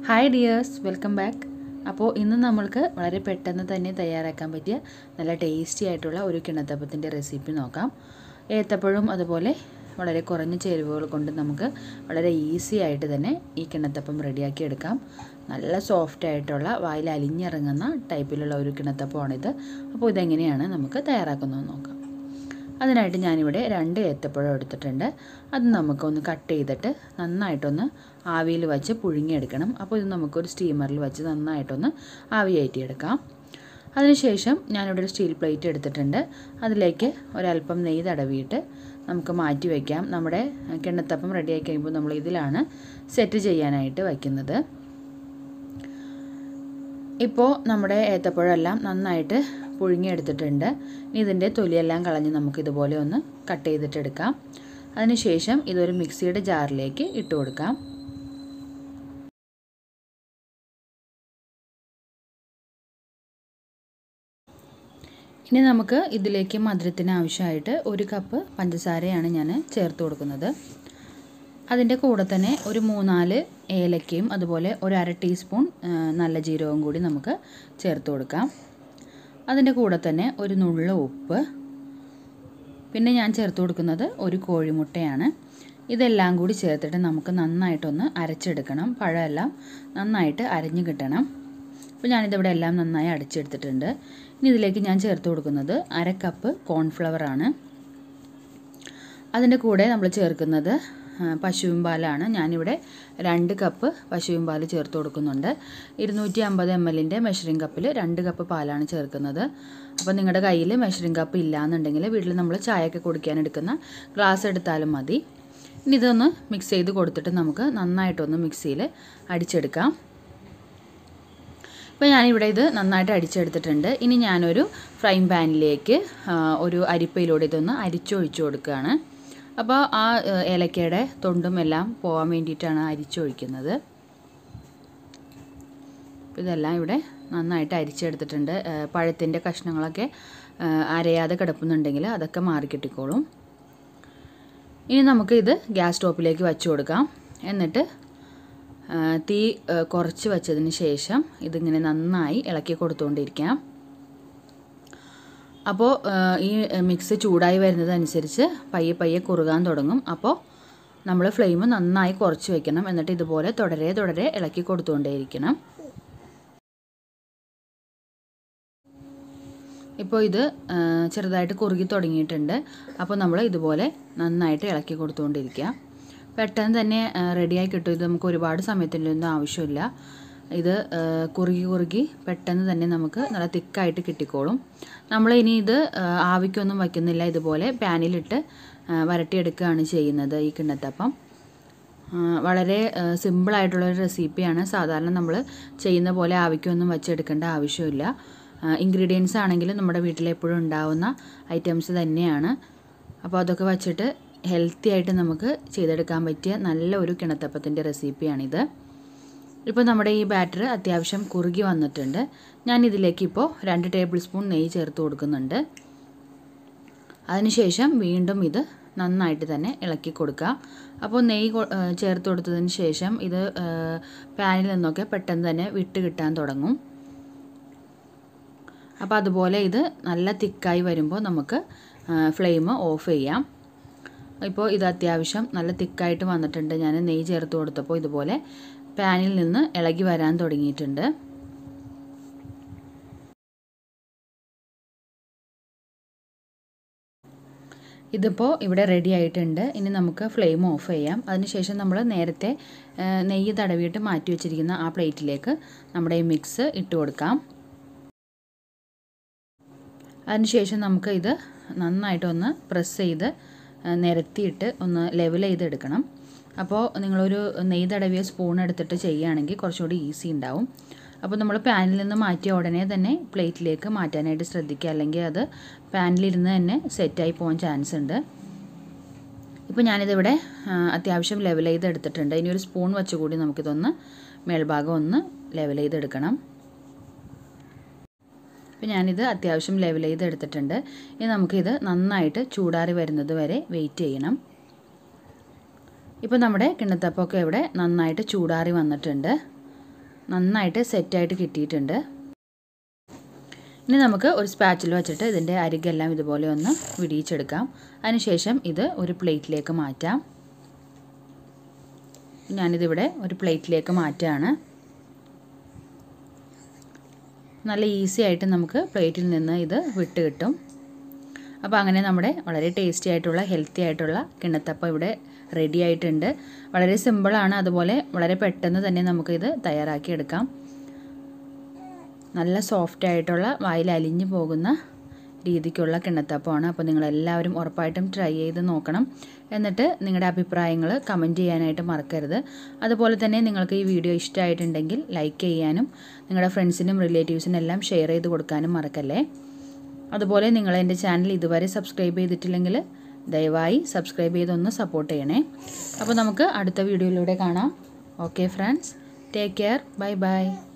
hi dears welcome back അപ്പോൾ ഇന്ന് നമ്മൾക്ക് വളരെ പെട്ടെന്ന് തന്നെ തയ്യാറാക്കാൻ പറ്റിയ നല്ല ടേസ്റ്റി ആയിട്ടുള്ള ഒരു കിണ്ണത്തപ്പത്തിൻ്റെ റെസിപ്പി നോക്കാം ഏത്തപ്പഴവും അതുപോലെ വളരെ കുറഞ്ഞ ചേരുവകൾ കൊണ്ട് നമുക്ക് വളരെ ഈസി ആയിട്ട് തന്നെ ഈ കിണ്ണത്തപ്പം റെഡിയാക്കി എടുക്കാം നല്ല സോഫ്റ്റ് ആയിട്ടുള്ള വായിൽ അലിഞ്ഞിറങ്ങുന്ന ടൈപ്പിലുള്ള ഒരു കിണ്ണത്തപ്പമാണിത് അപ്പോൾ ഇതെങ്ങനെയാണ് നമുക്ക് തയ്യാറാക്കുന്നത് നോക്കാം അതിനായിട്ട് ഞാനിവിടെ രണ്ട് ഏത്തപ്പഴം എടുത്തിട്ടുണ്ട് അത് നമുക്കൊന്ന് കട്ട് ചെയ്തിട്ട് നന്നായിട്ടൊന്ന് ആവിയിൽ വെച്ച് പുഴുങ്ങിയെടുക്കണം അപ്പോൾ ഇത് നമുക്കൊരു സ്റ്റീമറിൽ വെച്ച് നന്നായിട്ടൊന്ന് ആവി കയറ്റിയെടുക്കാം അതിനുശേഷം ഞാനിവിടെ ഒരു സ്റ്റീൽ പ്ലേറ്റ് എടുത്തിട്ടുണ്ട് അതിലേക്ക് ഒരല്പം നെയ്യ് തടവിയിട്ട് നമുക്ക് മാറ്റി വയ്ക്കാം നമ്മുടെ കിണ്ണത്തപ്പം റെഡിയായി കഴിയുമ്പോൾ നമ്മൾ ഇതിലാണ് സെറ്റ് ചെയ്യാനായിട്ട് വയ്ക്കുന്നത് ഇപ്പോൾ നമ്മുടെ ഏത്തപ്പഴമെല്ലാം നന്നായിട്ട് പുഴുങ്ങിയെടുത്തിട്ടുണ്ട് ഇനി ഇതിൻ്റെ തൊലിയെല്ലാം കളഞ്ഞ് നമുക്ക് ഇതുപോലെ ഒന്ന് കട്ട് ചെയ്തിട്ടെടുക്കാം അതിനുശേഷം ഇതൊരു മിക്സിയുടെ ജാറിലേക്ക് ഇട്ട് കൊടുക്കാം ഇനി നമുക്ക് ഇതിലേക്ക് മധുരത്തിന് ആവശ്യമായിട്ട് ഒരു കപ്പ് പഞ്ചസാരയാണ് ഞാൻ ചേർത്ത് കൊടുക്കുന്നത് അതിൻ്റെ കൂടെ തന്നെ ഒരു മൂന്നാല് ഏലക്കയും അതുപോലെ ഒരു അര ടീസ്പൂൺ നല്ല ജീരകവും കൂടി നമുക്ക് ചേർത്ത് കൊടുക്കാം അതിൻ്റെ കൂടെ തന്നെ ഒരു നുള്ള ഉപ്പ് പിന്നെ ഞാൻ ചേർത്ത് കൊടുക്കുന്നത് ഒരു കോഴിമുട്ടയാണ് ഇതെല്ലാം കൂടി ചേർത്തിട്ട് നമുക്ക് നന്നായിട്ടൊന്ന് അരച്ചെടുക്കണം പഴമെല്ലാം നന്നായിട്ട് അരഞ്ഞു കിട്ടണം അപ്പോൾ ഞാനിതിവിടെ എല്ലാം നന്നായി അടിച്ചെടുത്തിട്ടുണ്ട് ഇനി ഇതിലേക്ക് ഞാൻ ചേർത്ത് കൊടുക്കുന്നത് അര കപ്പ് കോൺഫ്ലവറാണ് അതിൻ്റെ കൂടെ നമ്മൾ ചേർക്കുന്നത് പശുവിൻ പാലാണ് ഞാനിവിടെ രണ്ട് കപ്പ് പശുവിൻ പാൽ ചേർത്ത് കൊടുക്കുന്നുണ്ട് ഇരുന്നൂറ്റി അമ്പത് എം എല്ലിൻ്റെ മെഷറിംഗ് കപ്പിൽ രണ്ട് കപ്പ് പാലാണ് ചേർക്കുന്നത് അപ്പോൾ നിങ്ങളുടെ കയ്യിൽ മെഷറിംഗ് കപ്പ് ഇല്ലയെന്നുണ്ടെങ്കിൽ വീട്ടിൽ നമ്മൾ ചായയൊക്കെ കുടിക്കാൻ എടുക്കുന്ന ഗ്ലാസ് എടുത്താലും മതി ഇനി ഇതൊന്ന് മിക്സ് ചെയ്ത് കൊടുത്തിട്ട് നമുക്ക് നന്നായിട്ടൊന്ന് മിക്സിയിൽ അടിച്ചെടുക്കാം ഇപ്പോൾ ഞാനിവിടെ ഇത് നന്നായിട്ട് അടിച്ചെടുത്തിട്ടുണ്ട് ഇനി ഞാനൊരു ഫ്രൈ പാനിലേക്ക് ഒരു അരിപ്പയിലൂടെ ഇതൊന്ന് അരിച്ചൊഴിച്ചു കൊടുക്കുകയാണ് അപ്പോൾ ആ ഏലക്കയുടെ തൊണ്ടും എല്ലാം പോകാൻ വേണ്ടിയിട്ടാണ് അരിച്ചൊഴിക്കുന്നത് ഇതെല്ലാം ഇവിടെ നന്നായിട്ട് അരിച്ചെടുത്തിട്ടുണ്ട് പഴത്തിൻ്റെ കഷ്ണങ്ങളൊക്കെ അരയാതെ കിടപ്പുന്നുണ്ടെങ്കിൽ അതൊക്കെ മാറിക്കിട്ടിക്കോളും ഇനി നമുക്ക് ഇത് ഗ്യാസ് സ്റ്റോപ്പിലേക്ക് വച്ച് കൊടുക്കാം എന്നിട്ട് തീ കുറച്ച് വെച്ചതിന് ശേഷം ഇതിങ്ങനെ നന്നായി ഇളക്കി കൊടുത്തുകൊണ്ടിരിക്കാം അപ്പോൾ ഈ മിക്സ് ചൂടായി വരുന്നതനുസരിച്ച് പയ്യെ പയ്യെ കുറുകാൻ തുടങ്ങും അപ്പോൾ നമ്മൾ ഫ്ലെയിം നന്നായി കുറച്ച് വെക്കണം എന്നിട്ട് ഇതുപോലെ തുടരെ തുടരെ ഇളക്കി കൊടുത്തുകൊണ്ടേയിരിക്കണം ഇപ്പോൾ ഇത് ചെറുതായിട്ട് കുറുകി തുടങ്ങിയിട്ടുണ്ട് അപ്പോൾ നമ്മൾ ഇതുപോലെ നന്നായിട്ട് ഇളക്കി കൊടുത്തുകൊണ്ടിരിക്കുക പെട്ടെന്ന് തന്നെ റെഡിയായി കിട്ടും ഇത് നമുക്ക് ഒരുപാട് സമയത്തിൻ്റെ ഒന്നും ആവശ്യമില്ല ഇത് കുറുകി കുറുകി പെട്ടെന്ന് തന്നെ നമുക്ക് നല്ല തിക്കായിട്ട് കിട്ടിക്കോളും നമ്മൾ ഇനി ഇത് ആവിക്കൊന്നും വയ്ക്കുന്നില്ല ഇതുപോലെ പാനിലിട്ട് വരട്ടിയെടുക്കുകയാണ് ചെയ്യുന്നത് ഈ കിണ്ണത്തപ്പം വളരെ സിമ്പിളായിട്ടുള്ളൊരു റെസിപ്പിയാണ് സാധാരണ നമ്മൾ ചെയ്യുന്ന പോലെ ആവിക്കൊന്നും വച്ചെടുക്കേണ്ട ആവശ്യമില്ല ഇൻഗ്രീഡിയൻസ് ആണെങ്കിലും നമ്മുടെ വീട്ടിൽ എപ്പോഴും ഉണ്ടാവുന്ന ഐറ്റംസ് തന്നെയാണ് അപ്പോൾ അതൊക്കെ വച്ചിട്ട് ഹെൽത്തി ആയിട്ട് നമുക്ക് ചെയ്തെടുക്കാൻ പറ്റിയ നല്ല ഒരു കിണത്തപ്പത്തിൻ്റെ റെസിപ്പിയാണിത് ഇപ്പോൾ നമ്മുടെ ഈ ബാറ്റർ അത്യാവശ്യം കുറുകി വന്നിട്ടുണ്ട് ഞാൻ ഇതിലേക്ക് ഇപ്പോൾ രണ്ട് ടേബിൾ സ്പൂൺ നെയ്യ് ചേർത്ത് കൊടുക്കുന്നുണ്ട് അതിനുശേഷം വീണ്ടും ഇത് നന്നായിട്ട് തന്നെ ഇളക്കി കൊടുക്കുക അപ്പോൾ നെയ്യ് ചേർത്ത് കൊടുത്തതിന് ശേഷം ഇത് പാനിൽ നിന്നൊക്കെ പെട്ടെന്ന് തന്നെ വിട്ട് കിട്ടാൻ തുടങ്ങും അപ്പോൾ അതുപോലെ ഇത് നല്ല തിക്കായി വരുമ്പോൾ നമുക്ക് ഫ്ലെയിം ഓഫ് ചെയ്യാം ഇപ്പോൾ ഇത് അത്യാവശ്യം നല്ല തിക്കായിട്ട് വന്നിട്ടുണ്ട് ഞാൻ നെയ്യ് ചേർത്ത് കൊടുത്തപ്പോൾ ഇതുപോലെ പാനിൽ നിന്ന് ഇളകി വരാൻ തുടങ്ങിയിട്ടുണ്ട് ഇതിപ്പോൾ ഇവിടെ റെഡി ആയിട്ടുണ്ട് ഇനി നമുക്ക് ഫ്ലെയിം ഓഫ് ചെയ്യാം അതിനുശേഷം നമ്മൾ നേരത്തെ നെയ്യ് തടവിയിട്ട് മാറ്റി വെച്ചിരിക്കുന്ന ആ പ്ലേറ്റിലേക്ക് നമ്മുടെ ഈ മിക്സ് ഇട്ട് കൊടുക്കാം അതിനുശേഷം നമുക്ക് ഇത് നന്നായിട്ടൊന്ന് പ്രസ് ചെയ്ത് നിരത്തിയിട്ട് ഒന്ന് ലെവൽ ചെയ്തെടുക്കണം അപ്പോൾ നിങ്ങളൊരു നെയ്യ് തടവിയ സ്പൂൺ എടുത്തിട്ട് ചെയ്യുകയാണെങ്കിൽ കുറച്ചുകൂടി ഈസി ഉണ്ടാവും അപ്പോൾ നമ്മൾ പാനിൽ നിന്ന് മാറ്റിയ ഉടനെ തന്നെ പ്ലേറ്റിലേക്ക് മാറ്റാനായിട്ട് ശ്രദ്ധിക്കുക അല്ലെങ്കിൽ അത് പാനിലിരുന്ന് തന്നെ സെറ്റായി പോകാൻ ചാൻസ് ഉണ്ട് ഇപ്പോൾ ഞാനിതിവിടെ അത്യാവശ്യം ലെവൽ ചെയ്ത് എടുത്തിട്ടുണ്ട് ഇനി ഒരു സ്പൂൺ വെച്ച് കൂടി നമുക്കിതൊന്ന് മേൽഭാഗം ഒന്ന് ലെവൽ ചെയ്തെടുക്കണം അപ്പോൾ ഞാനിത് അത്യാവശ്യം ലെവൽ ചെയ്ത് എടുത്തിട്ടുണ്ട് ഇനി നമുക്കിത് നന്നായിട്ട് ചൂടാറി വരുന്നത് വരെ വെയിറ്റ് ചെയ്യണം ഇപ്പോൾ നമ്മുടെ കിണ്ണത്തപ്പമൊക്കെ ഇവിടെ നന്നായിട്ട് ചൂടാറി വന്നിട്ടുണ്ട് നന്നായിട്ട് സെറ്റായിട്ട് കിട്ടിയിട്ടുണ്ട് ഇനി നമുക്ക് ഒരു സ്പാച്ചിൽ വെച്ചിട്ട് ഇതിൻ്റെ അരികെല്ലാം ഇതുപോലെ ഒന്ന് വിടിയിച്ചെടുക്കാം അതിനുശേഷം ഇത് ഒരു പ്ലേറ്റിലേക്ക് മാറ്റാം ഞാനിതിവിടെ ഒരു പ്ലേറ്റിലേക്ക് മാറ്റുകയാണ് നല്ല ഈസി ആയിട്ട് നമുക്ക് പ്ലേറ്റിൽ നിന്ന് ഇത് വിട്ട് കിട്ടും അപ്പോൾ അങ്ങനെ നമ്മുടെ വളരെ ടേസ്റ്റി ആയിട്ടുള്ള ഹെൽത്തി ആയിട്ടുള്ള കിണ്ണത്തപ്പം ഇവിടെ റെഡി ആയിട്ടുണ്ട് വളരെ സിമ്പിളാണ് അതുപോലെ വളരെ പെട്ടെന്ന് തന്നെ നമുക്കിത് തയ്യാറാക്കി എടുക്കാം നല്ല സോഫ്റ്റ് ആയിട്ടുള്ള വായിൽ അലിഞ്ഞു പോകുന്ന രീതിക്കുള്ള കിണ്ണത്തപ്പമാണ് അപ്പോൾ നിങ്ങളെല്ലാവരും ഉറപ്പായിട്ടും ട്രൈ ചെയ്ത് നോക്കണം എന്നിട്ട് നിങ്ങളുടെ അഭിപ്രായങ്ങൾ കമൻറ്റ് ചെയ്യാനായിട്ട് മറക്കരുത് അതുപോലെ തന്നെ നിങ്ങൾക്ക് ഈ വീഡിയോ ഇഷ്ടമായിട്ടുണ്ടെങ്കിൽ ലൈക്ക് ചെയ്യാനും നിങ്ങളുടെ ഫ്രണ്ട്സിനും റിലേറ്റീവ്സിനും എല്ലാം ഷെയർ ചെയ്ത് കൊടുക്കാനും മറക്കല്ലേ അതുപോലെ നിങ്ങൾ എൻ്റെ ചാനൽ ഇതുവരെ സബ്സ്ക്രൈബ് ചെയ്തിട്ടില്ലെങ്കിൽ ദയവായി സബ്സ്ക്രൈബ് ചെയ്തൊന്ന് സപ്പോർട്ട് ചെയ്യണേ അപ്പോൾ നമുക്ക് അടുത്ത വീഡിയോയിലൂടെ കാണാം okay friends take care bye by